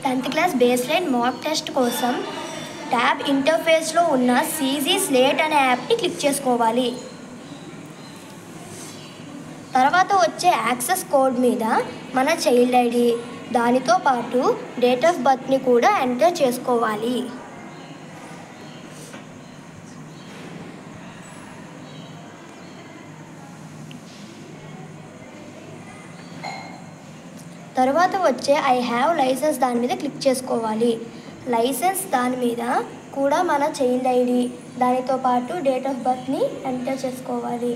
tenth class base line mock test కోసం tab ఇంటర్ఫేస్లో ఉన్న సీజీ స్లేట్ అనే యాప్ని క్లిక్ చేసుకోవాలి తర్వాత వచ్చే యాక్సెస్ కోడ్ మీద మన చైల్డ్ ఐడి దానితో పాటు డేట్ ఆఫ్ బర్త్ని కూడా ఎంటర్ చేసుకోవాలి తర్వాత వచ్చే ఐ హ్యావ్ లైసెన్స్ దాని మీద క్లిక్ చేసుకోవాలి లైసెన్స్ దాని మీద కూడా మన చైల్డ్ ఐడి దానితో పాటు డేట్ ఆఫ్ బర్త్ని ఎంటర్ చేసుకోవాలి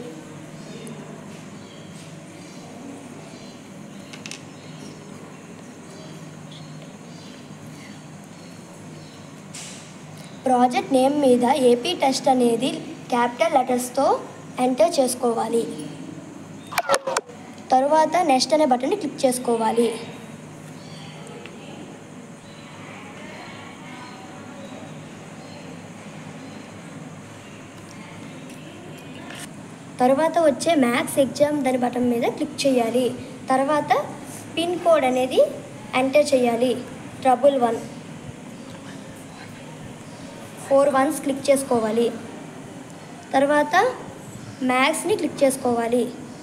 ప్రాజెక్ట్ నేమ్ మీద ఏపీ టెస్ట్ అనేది క్యాపిటల్ లెటర్స్తో ఎంటర్ చేసుకోవాలి తరువాత నెక్స్ట్ అనే బటన్ని క్లిక్ చేసుకోవాలి తర్వాత వచ్చే మ్యాథ్స్ ఎగ్జామ్ దాని బటన్ మీద క్లిక్ చేయాలి తర్వాత పిన్ కోడ్ అనేది ఎంటర్ చేయాలి trouble one four once click చేసుకోవాలి తర్వాత మ్యాథ్స్ని క్లిక్ చేసుకోవాలి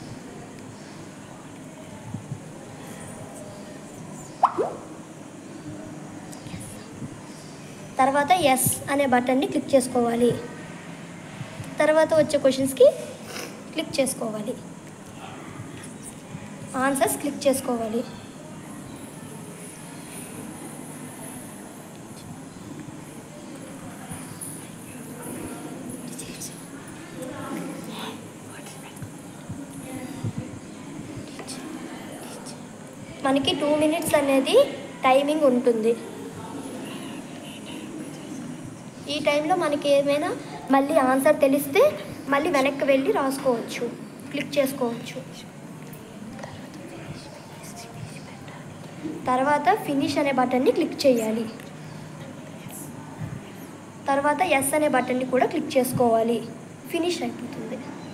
తర్వాత ఎస్ అనే బటన్ని క్లిక్ చేసుకోవాలి తర్వాత వచ్చే క్వశ్చన్స్కి క్లిక్ చేసుకోవాలి ఆన్సర్స్ క్లిక్ చేసుకోవాలి మనకి టూ మినిట్స్ అనేది టైమింగ్ ఉంటుంది ఈ టైంలో మనకి ఏమైనా మళ్ళీ ఆన్సర్ తెలిస్తే మళ్ళీ వెనక్కి వెళ్ళి రాసుకోవచ్చు క్లిక్ చేసుకోవచ్చు తర్వాత ఫినిష్ అనే బటన్ని క్లిక్ చేయాలి తర్వాత ఎస్ అనే బటన్ని కూడా క్లిక్ చేసుకోవాలి ఫినిష్ అయిపోతుంది